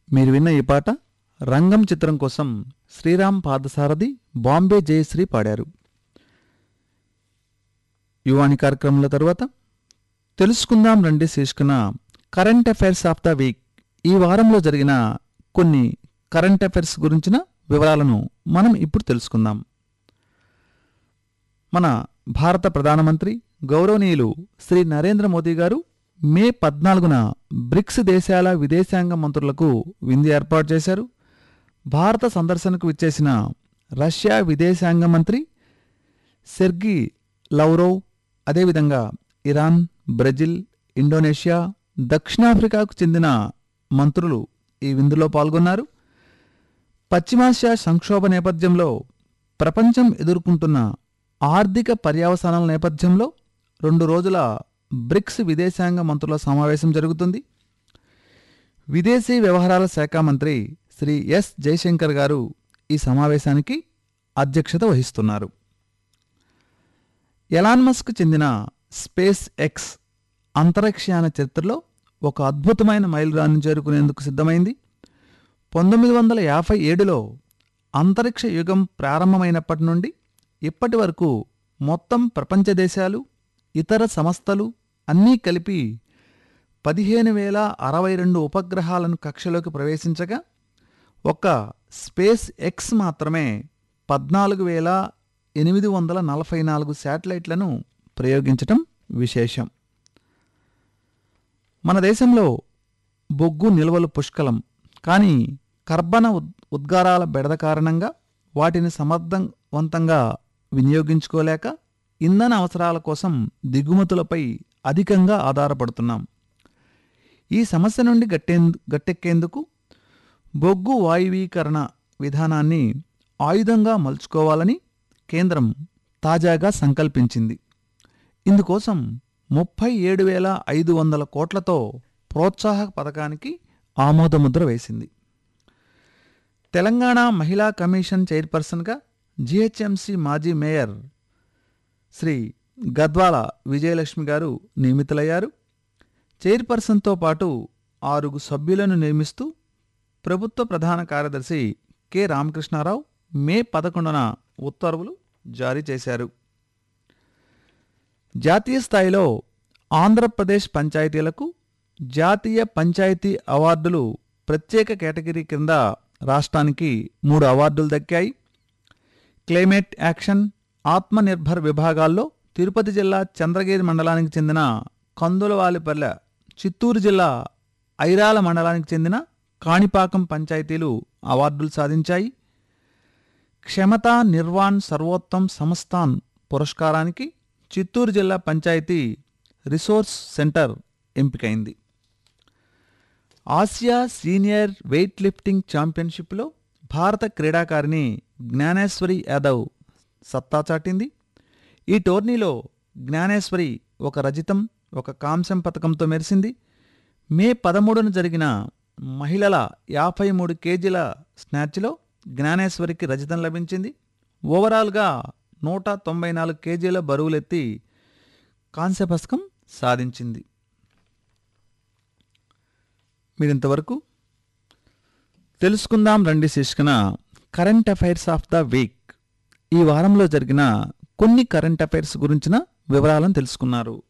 మీరు విన్న ఈ పాట రంగం చిత్రం కోసం శ్రీరామ్ పాదసారథి బాంబే జయశ్రీ పాడారు యువాని కార్యక్రమంలో తరువాత తెలుసుకుందాం రండి శీర్షికన current affairs of the week ఈ వారంలో జరిగిన కొన్ని కరెంట్ అఫైర్స్ గురించిన వివరాలను మనం ఇప్పుడు తెలుసుకుందాం మన భారత ప్రధానమంత్రి గౌరవనీయులు శ్రీ నరేంద్ర మోదీ గారు మే పద్నాలుగున బ్రిక్స్ దేశాల విదేశాంగ మంత్రులకు విందు ఏర్పాటు చేశారు భారత సందర్శనకు విచ్చేసిన రష్యా విదేశాంగ మంత్రి సెర్గీ లౌరోవ్ అదేవిధంగా ఇరాన్ బ్రెజిల్ ఇండోనేషియా దక్షిణాఫ్రికాకు చెందిన మంత్రులు ఈ విందులో పాల్గొన్నారు పశ్చిమాసియా సంక్షోభ నేపథ్యంలో ప్రపంచం ఎదుర్కొంటున్న ఆర్థిక పర్యవసానాల నేపథ్యంలో రెండు రోజుల బ్రిక్స్ విదేశాంగ మంత్రుల సమావేశం జరుగుతుంది విదేశీ వ్యవహారాల శాఖ మంత్రి శ్రీ ఎస్ జయశంకర్ గారు ఈ సమావేశానికి అధ్యక్షత వహిస్తున్నారు ఎలాన్ మస్క్ చెందిన స్పేస్ ఎక్స్ అంతరిక్షయాన చరిత్రలో ఒక అద్భుతమైన మైలురాయిని చేరుకునేందుకు సిద్ధమైంది పంతొమ్మిది వందల యాభై ఏడులో అంతరిక్ష యుగం ప్రారంభమైనప్పటి నుండి ఇప్పటి వరకు మొత్తం ప్రపంచ దేశాలు ఇతర సంస్థలు అన్నీ కలిపి పదిహేను వేల అరవై రెండు ఉపగ్రహాలను కక్షలోకి ప్రవేశించగా ఒక స్పేస్ ఎక్స్ మాత్రమే పద్నాలుగు వేల ఎనిమిది వందల నలభై నాలుగు శాటిలైట్లను ప్రయోగించటం విశేషం మన దేశంలో బొగ్గు నిల్వలు పుష్కలం కానీ కర్బన ఉద్ ఉద్గారాల బెడద కారణంగా వాటిని సమర్థవంతంగా వినియోగించుకోలేక ఇంధన అవసరాల కోసం దిగుమతులపై అధికంగా ఆధారపడుతున్నాం ఈ సమస్య నుండి గట్టేందు గట్టెక్కేందుకు బొగ్గు వాయువీకరణ విధానాన్ని ఆయుధంగా మలుచుకోవాలని కేంద్రం తాజాగా సంకల్పించింది ఇందుకోసం ముప్పై ఏడు వేల ఐదు వందల కోట్లతో ప్రోత్సాహక పథకానికి ఆమోదముద్ర వేసింది తెలంగాణ మహిళా కమిషన్ చైర్పర్సన్గా జిహెచ్ఎంసి మాజీ మేయర్ శ్రీ గద్వాల విజయలక్ష్మి గారు నియమితులయ్యారు చైర్పర్సన్తో పాటు ఆరుగు సభ్యులను నియమిస్తూ ప్రభుత్వ ప్రధాన కార్యదర్శి కె రామకృష్ణారావు మే పదకొండున ఉత్తర్వులు జారీ చేశారు జాతీయ స్థాయిలో ఆంధ్రప్రదేశ్ పంచాయతీలకు జాతీయ పంచాయతీ అవార్డులు ప్రత్యేక కేటగిరీ కింద రాష్ట్రానికి మూడు అవార్డులు దక్కాయి క్లైమేట్ యాక్షన్ ఆత్మనిర్భర్ విభాగాల్లో తిరుపతి జిల్లా చంద్రగిరి మండలానికి చెందిన కందులవాలిపల్లె చిత్తూరు జిల్లా ఐరాల మండలానికి చెందిన కాణిపాకం పంచాయతీలు అవార్డులు సాధించాయి క్షమతా నిర్వాణ్ సర్వోత్తం సంస్థాన్ పురస్కారానికి చిత్తూరు జిల్లా పంచాయతీ రిసోర్స్ సెంటర్ ఎంపికైంది ఆసియా సీనియర్ వెయిట్ లిఫ్టింగ్ ఛాంపియన్షిప్లో భారత క్రీడాకారిణి జ్ఞానేశ్వరి యాదవ్ సత్తా చాటింది ఈ టోర్నీలో జ్ఞానేశ్వరి ఒక రజితం ఒక కాంస్యం పథకంతో మెరిసింది మే పదమూడున జరిగిన మహిళల యాభై మూడు కేజీల స్నాచ్లో జ్ఞానేశ్వరికి రజితం లభించింది ఓవరాల్గా నూట తొంభై నాలుగు కేజీల బరువులెత్తి కాంస్య పథకం సాధించింది మీరింతవరకు తెలుసుకుందాం రండి శీర్షికన current affairs of the week ఈ వారంలో జరిగిన కొన్ని కరెంట్ అఫైర్స్ గురించిన వివరాలను తెలుసుకున్నారు